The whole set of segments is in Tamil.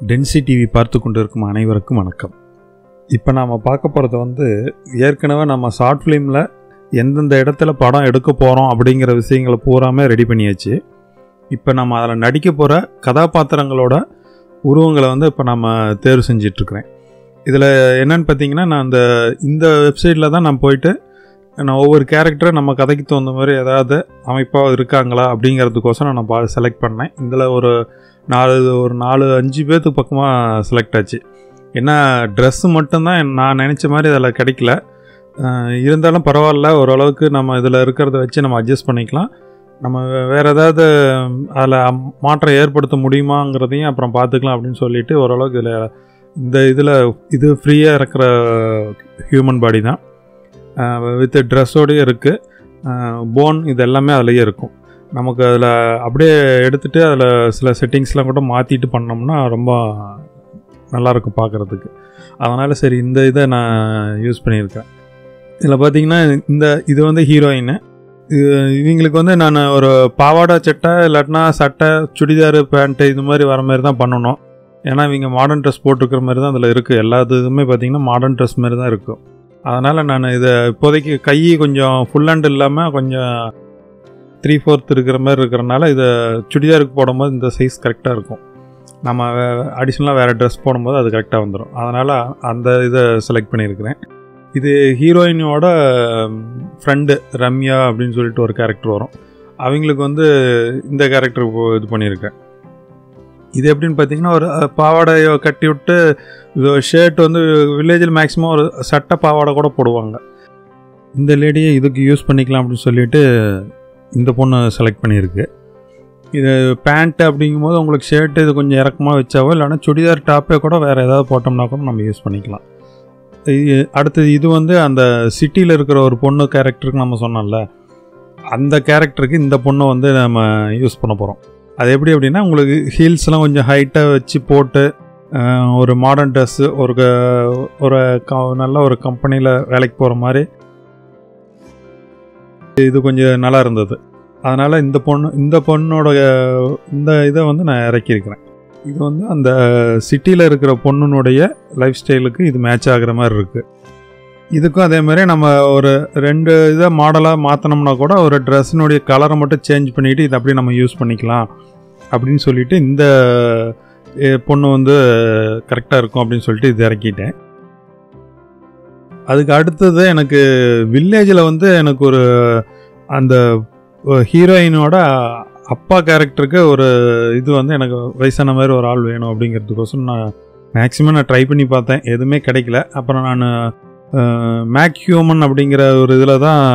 டென்சி டிவி பார்த்து கொண்டிருக்கும் அனைவருக்கும் வணக்கம் இப்போ நாம் பார்க்க போகிறது வந்து ஏற்கனவே நம்ம ஷார்ட் ஃபிலிமில் எந்தெந்த இடத்துல படம் எடுக்க போகிறோம் அப்படிங்கிற விஷயங்களை பூராமே ரெடி பண்ணியாச்சு இப்போ நம்ம அதில் நடிக்க போகிற கதாபாத்திரங்களோட உருவங்களை வந்து இப்போ நம்ம தேர்வு செஞ்சிட்ருக்கிறேன் இதில் என்னன்னு பார்த்தீங்கன்னா நான் அந்த இந்த வெப்சைட்டில் தான் நான் போயிட்டு நான் ஒவ்வொரு கேரக்டரை நம்ம கதைக்கு தகுந்த மாதிரி ஏதாவது அமைப்பாக இருக்காங்களா அப்படிங்கிறதுக்கோசரம் நான் பா செலக்ட் பண்ணேன் இதில் ஒரு நாலு ஒரு நாலு அஞ்சு பேர்த்துக்கு பக்கமாக செலக்ட் ஆச்சு ஏன்னா ட்ரெஸ்ஸு மட்டும்தான் நான் நினச்ச மாதிரி அதில் கிடைக்கல அஹ் இருந்தாலும் பரவாயில்ல ஓரளவுக்கு நம்ம இதில் இருக்கிறத வச்சு நம்ம அட்ஜஸ்ட் பண்ணிக்கலாம் நம்ம வேறு ஏதாவது அதில் மாற்றம் ஏற்படுத்த முடியுமாங்கிறதையும் அப்புறம் பார்த்துக்கலாம் அப்படின்னு சொல்லிட்டு ஓரளவுக்கு இதில் இந்த இதில் இது ஃப்ரீயாக இருக்கிற ஹியூமன் பாடி தான் வித் ட்ரெஸ்ஸோடய இருக்குது போன் இது எல்லாமே அதுலேயே இருக்கும் நமக்கு அதில் அப்படியே எடுத்துகிட்டு அதில் சில செட்டிங்ஸ்லாம் கூட மாற்றிட்டு பண்ணோம்னா ரொம்ப நல்லாயிருக்கும் பார்க்குறதுக்கு அதனால் சரி இந்த இதை நான் யூஸ் பண்ணியிருக்கேன் இதில் பார்த்தீங்கன்னா இந்த இது வந்து ஹீரோயின் இது இவங்களுக்கு வந்து நான் ஒரு பாவாடை சட்டை இல்லாட்டினா சட்டை சுடிதார் பேண்ட்டு இது மாதிரி வர மாதிரி தான் பண்ணணும் ஏன்னா இவங்க மாடர்ன் ட்ரெஸ் போட்டிருக்கிற மாதிரி தான் அதில் இருக்குது எல்லா இதுவுமே பார்த்தீங்கன்னா மாடர்ன் ட்ரெஸ் மாதிரி தான் இருக்கும் அதனால் நான் இதை இப்போதைக்கு கை கொஞ்சம் ஃபுல் ஹேண்ட் இல்லாமல் கொஞ்சம் த்ரீ ஃபோர்த் இருக்கிற மாதிரி இருக்கிறனால இதை சுடிதாருக்கு போடும்போது இந்த சைஸ் கரெக்டாக இருக்கும் நம்ம அடிஷ்னலாக வேறு ட்ரெஸ் போடும்போது அது கரெக்டாக வந்துடும் அதனால் அந்த இதை செலக்ட் பண்ணியிருக்கிறேன் இது ஹீரோயினோட ஃப்ரெண்டு ரம்யா அப்படின்னு சொல்லிட்டு ஒரு கேரக்டர் வரும் அவங்களுக்கு வந்து இந்த கேரக்டர் இது பண்ணியிருக்கேன் இது எப்படின்னு பார்த்தீங்கன்னா ஒரு பாவாடையை கட்டி விட்டு ஷர்ட் வந்து வில்லேஜில் மேக்ஸிமம் ஒரு சட்டை பாவாடை கூட போடுவாங்க இந்த லேடியை இதுக்கு யூஸ் பண்ணிக்கலாம் அப்படின்னு சொல்லிட்டு இந்த பொண்ணு செலக்ட் பண்ணியிருக்கு இது பேண்ட் அப்படிங்கும்போது உங்களுக்கு ஷர்ட் இது கொஞ்சம் இறக்கமாக வச்சாவோ இல்லைனா சுடிதார் டாப்பே கூட வேறு ஏதாவது போட்டோம்னா கூட நம்ம யூஸ் பண்ணிக்கலாம் அடுத்தது இது வந்து அந்த சிட்டியில் இருக்கிற ஒரு பொண்ணு கேரக்டருக்கு நம்ம சொன்னோம்ல அந்த கேரக்டருக்கு இந்த பொண்ணை வந்து நம்ம யூஸ் பண்ண போகிறோம் அது எப்படி அப்படின்னா உங்களுக்கு ஹீல்ஸ்லாம் கொஞ்சம் ஹைட்டாக வச்சு போட்டு ஒரு மாடர்ன் ட்ரெஸ்ஸு ஒரு ஒரு நல்ல ஒரு கம்பெனியில் வேலைக்கு போகிற மாதிரி இது கொஞ்சம் நல்லா இருந்தது அதனால் இந்த பொண்ணு இந்த பொண்ணோட இந்த இதை வந்து நான் இறக்கியிருக்கிறேன் இது வந்து அந்த சிட்டியில் இருக்கிற பொண்ணுனுடைய லைஃப் ஸ்டைலுக்கு இது மேட்ச் ஆகிற மாதிரி இருக்குது இதுக்கும் அதே மாதிரி நம்ம ஒரு ரெண்டு இதை மாடலாக மாற்றினோம்னா கூட ஒரு ட்ரெஸ்ஸினுடைய கலரை மட்டும் சேஞ்ச் பண்ணிவிட்டு இதை அப்படியே நம்ம யூஸ் பண்ணிக்கலாம் அப்படின்னு சொல்லிட்டு இந்த பொண்ணு வந்து கரெக்டாக இருக்கும் அப்படின்னு சொல்லிட்டு இது இறக்கிட்டேன் அதுக்கு அடுத்தது எனக்கு வில்லேஜில் வந்து எனக்கு ஒரு அந்த ஹீரோயினோட அப்பா கேரக்டருக்கு ஒரு இது வந்து எனக்கு வயசான மாதிரி ஒரு ஆள் வேணும் அப்படிங்கிறதுக்கோசரம் நான் மேக்ஸிமம் நான் ட்ரை பண்ணி பார்த்தேன் எதுவுமே கிடைக்கல அப்புறம் நான் மேக் ஹியூமன் அப்படிங்கிற ஒரு இதில் தான்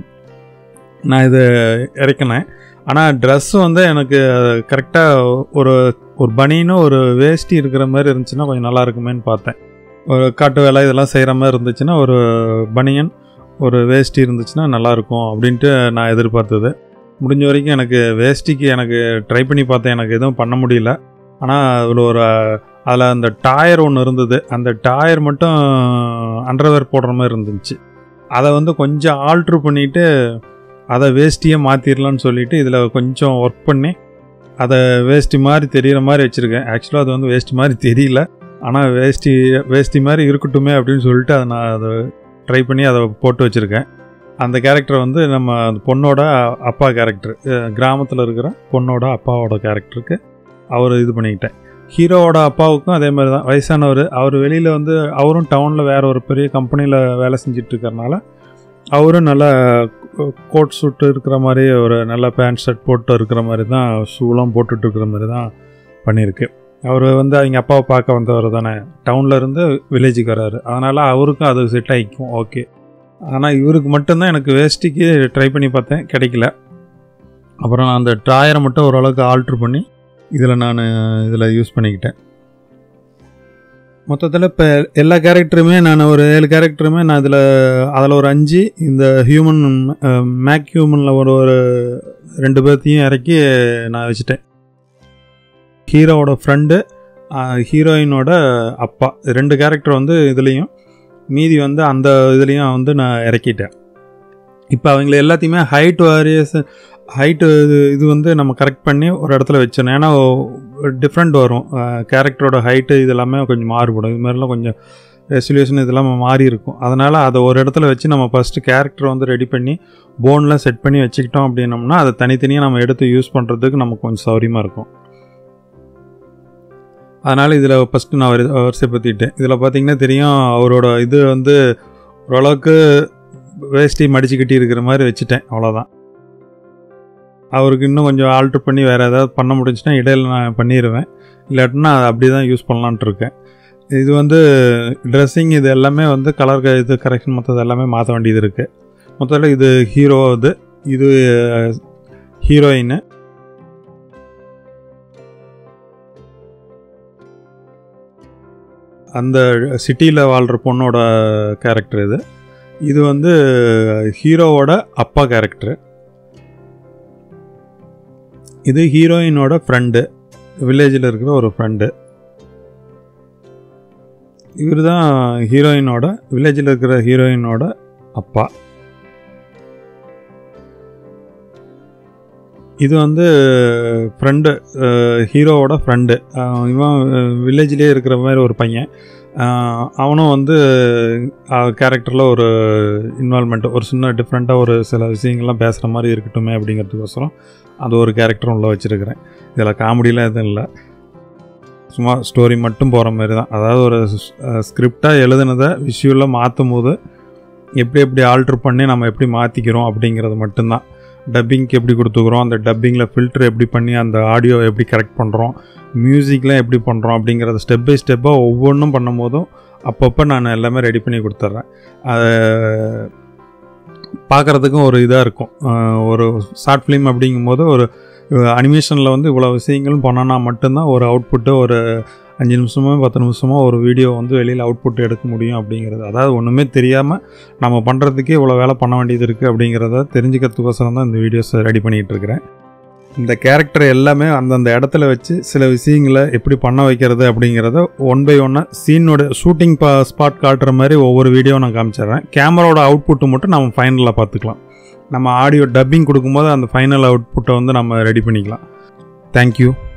நான் இது இறக்கினேன் ஆனால் ட்ரெஸ்ஸு வந்து எனக்கு கரெக்டாக ஒரு ஒரு பனின்னு ஒரு வேஷ்டி இருக்கிற மாதிரி இருந்துச்சுன்னா கொஞ்சம் நல்லா இருக்குமேன்னு பார்த்தேன் ஒரு காட்டு வேலை இதெல்லாம் செய்கிற மாதிரி இருந்துச்சுன்னா ஒரு பனியன் ஒரு வேஷ்டி இருந்துச்சுன்னா நல்லாயிருக்கும் அப்படின்ட்டு நான் எதிர்பார்த்தது முடிஞ்ச வரைக்கும் எனக்கு வேஷ்டிக்கு எனக்கு ட்ரை பண்ணி பார்த்தேன் எனக்கு எதுவும் பண்ண முடியல ஆனால் அதில் ஒரு அதில் அந்த டயர் ஒன்று இருந்தது அந்த டயர் மட்டும் அண்டர்வேர் போடுற மாதிரி இருந்துச்சு அதை வந்து கொஞ்சம் ஆல்ட்ரு பண்ணிவிட்டு அதை வேஷ்டியே மாற்றிடலான்னு சொல்லிவிட்டு இதில் கொஞ்சம் ஒர்க் பண்ணி அதை வேஷ்டி மாதிரி தெரிகிற மாதிரி வச்சுருக்கேன் ஆக்சுவலாக அது வந்து வேஷ்டி மாதிரி தெரியல ஆனால் வேஷ்டி வேஷ்டி மாதிரி இருக்கட்டுமே அப்படின்னு சொல்லிட்டு அதை நான் அதை ட்ரை பண்ணி அதை போட்டு வச்சுருக்கேன் அந்த கேரக்டர் வந்து நம்ம அந்த பொண்ணோட அப்பா கேரக்டர் கிராமத்தில் இருக்கிற பொண்ணோட அப்பாவோட கேரக்டருக்கு அவர் இது பண்ணிக்கிட்டேன் ஹீரோவோட அப்பாவுக்கும் அதே மாதிரி தான் வயசானவர் அவர் வெளியில் வந்து அவரும் டவுனில் வேறு ஒரு பெரிய கம்பெனியில் வேலை செஞ்சுட்டு இருக்கிறனால அவரும் நல்லா கோட் சூட்டு இருக்கிற மாதிரி ஒரு நல்ல பேண்ட் ஷர்ட் போட்டு இருக்கிற மாதிரி தான் ஷூலாம் போட்டுட்டு இருக்கிற மாதிரி தான் பண்ணியிருக்கு அவர் வந்து அவங்க அப்பாவை பார்க்க வந்தவர் தானே டவுனில் இருந்து வில்லேஜுக்கு வர்றாரு அதனால் அவருக்கும் அது செட் ஆகிக்கும் ஓகே ஆனால் இவருக்கு மட்டும்தான் எனக்கு வேஸ்டிக்கு ட்ரை பண்ணி பார்த்தேன் கிடைக்கல அப்புறம் நான் அந்த ட்ராயரை மட்டும் ஓரளவுக்கு ஆல்ட்ரு பண்ணி இதில் நான் இதில் யூஸ் பண்ணிக்கிட்டேன் மொத்தத்தில் இப்போ எல்லா கேரக்டருமே நான் ஒரு ஏழு கேரக்டருமே நான் இதில் அதில் ஒரு அஞ்சு இந்த ஹியூமன் மேக் ஹியூமனில் ஒரு ஒரு ரெண்டு பேர்த்தையும் இறக்கி நான் வச்சுட்டேன் ஹீரோவோட ஃப்ரெண்டு ஹீரோயினோட அப்பா ரெண்டு கேரக்டர் வந்து இதுலேயும் மீதி வந்து அந்த இதுலேயும் வந்து நான் இறக்கிட்டேன் இப்போ அவங்கள எல்லாத்தையுமே ஹைட் வாரியஸ் ஹைட்டு இது இது வந்து நம்ம கரெக்ட் பண்ணி ஒரு இடத்துல வச்சிடணும் ஏன்னா டிஃப்ரெண்ட் வரும் கேரக்டரோட ஹைட்டு இது எல்லாமே கொஞ்சம் மாறுபடும் இது மாதிரிலாம் கொஞ்சம் ரெசல்யூஷன் இதெல்லாம் மாறி இருக்கும் அதனால் அதை ஒரு இடத்துல வச்சு நம்ம ஃபஸ்ட்டு கேரக்டர் வந்து ரெடி பண்ணி போன்லாம் செட் பண்ணி வச்சுக்கிட்டோம் அப்படின்னம்னா அதை தனித்தனியாக நம்ம எடுத்து யூஸ் பண்ணுறதுக்கு நமக்கு கொஞ்சம் சௌரியமாக இருக்கும் அதனால் இதில் ஃபஸ்ட்டு நான் வரி வரிசைப்படுத்திட்டேன் இதில் பார்த்தீங்கன்னா தெரியும் அவரோட இது வந்து ஓரளவுக்கு வேஷ்டி மடிச்சு கட்டி இருக்கிற மாதிரி வச்சுட்டேன் அவ்வளோதான் அவருக்கு இன்னும் கொஞ்சம் ஆல்ட்ரு பண்ணி வேறு ஏதாவது பண்ண முடிஞ்சுன்னா இடையில நான் பண்ணிடுவேன் இல்லாட்டினா அதை அப்படி தான் யூஸ் பண்ணலான்ட்டு இருக்கேன் இது வந்து ட்ரெஸ்ஸிங் இது எல்லாமே வந்து கலர் இது கரெக்ஷன் மற்றது எல்லாமே மாற்ற வேண்டியது இருக்குது மொத்தத்தில் இது ஹீரோ இது இது ஹீரோயின் அந்த சிட்டியில் வாழ்கிற பொண்ணோட கேரக்டர் இது இது வந்து ஹீரோவோட அப்பா கேரக்டர் இது ஹீரோயினோட ஃப்ரெண்டு வில்லேஜில் இருக்கிற ஒரு ஃப்ரெண்டு இவர் தான் ஹீரோயினோட வில்லேஜில் இருக்கிற ஹீரோயினோட அப்பா இது வந்து ஃப்ரெண்டு ஹீரோவோட ஃப்ரெண்டு இவன் வில்லேஜ்லேயே இருக்கிற மாதிரி ஒரு பையன் அவனும் வந்து கேரக்டரில் ஒரு இன்வால்மெண்ட் ஒரு சின்ன டிஃப்ரெண்ட்டாக ஒரு சில விஷயங்கள்லாம் பேசுகிற மாதிரி இருக்கட்டுமே அப்படிங்கிறதுக்கோசரம் அது ஒரு கேரக்டரும் உள்ள வச்சுருக்கிறேன் இதில் காமெடியெலாம் எதுவும் இல்லை சும்மா ஸ்டோரி மட்டும் போகிற மாதிரி தான் அதாவது ஒரு ஸ்கிரிப்டாக எழுதுனதை விஷுவலாக மாற்றும் போது எப்படி எப்படி ஆல்ட்ரு பண்ணி நம்ம எப்படி மாற்றிக்கிறோம் அப்படிங்கிறது மட்டும்தான் டப்பிங்க்கு எப்படி கொடுத்துக்குறோம் அந்த டப்பிங்கில் ஃபில்டர் எப்படி பண்ணி அந்த ஆடியோ எப்படி கரெக்ட் பண்ணுறோம் மியூசிக்லாம் எப்படி பண்ணுறோம் அப்படிங்கிறத ஸ்டெப் பை ஸ்டெப்பாக ஒவ்வொன்றும் பண்ணும் போதும் அப்பப்போ நான் எல்லாமே ரெடி பண்ணி கொடுத்துட்றேன் அதை பார்க்குறதுக்கும் ஒரு இதாக இருக்கும் ஒரு ஷார்ட் ஃபிலிம் அப்படிங்கும்போது ஒரு அனிமேஷனில் வந்து இவ்வளோ விஷயங்களும் பண்ணனா மட்டும்தான் ஒரு அவுட்புட்டு ஒரு அஞ்சு நிமிஷமோ பத்து நிமிஷமோ ஒரு வீடியோ வந்து வெளியில் அவுட்புட் எடுக்க முடியும் அப்படிங்கிறது அதாவது ஒன்றுமே தெரியாமல் நம்ம பண்ணுறதுக்கே இவ்வளோ வேலை பண்ண வேண்டியது இருக்குது அப்படிங்கிறத தெரிஞ்சுக்கிறதுக்கோசரம் தான் இந்த வீடியோஸ் ரெடி பண்ணிகிட்டு இருக்கிறேன் இந்த கேரக்டர் எல்லாமே அந்தந்த இடத்துல வச்சு சில விஷயங்களை எப்படி பண்ண வைக்கிறது அப்படிங்கிறத ஒன் பை ஒன்னாக சீனோட ஷூட்டிங் பா ஸ்பாட் காட்டுற மாதிரி ஒவ்வொரு வீடியோ நான் காமிச்சிடுறேன் கேமராவோட அவுட்புட்டு மட்டும் நம்ம ஃபைனலாக பார்த்துக்கலாம் நம்ம ஆடியோ டப்பிங் கொடுக்கும்போது அந்த ஃபைனல் அவுட்புட்டை வந்து நம்ம ரெடி பண்ணிக்கலாம் தேங்க்யூ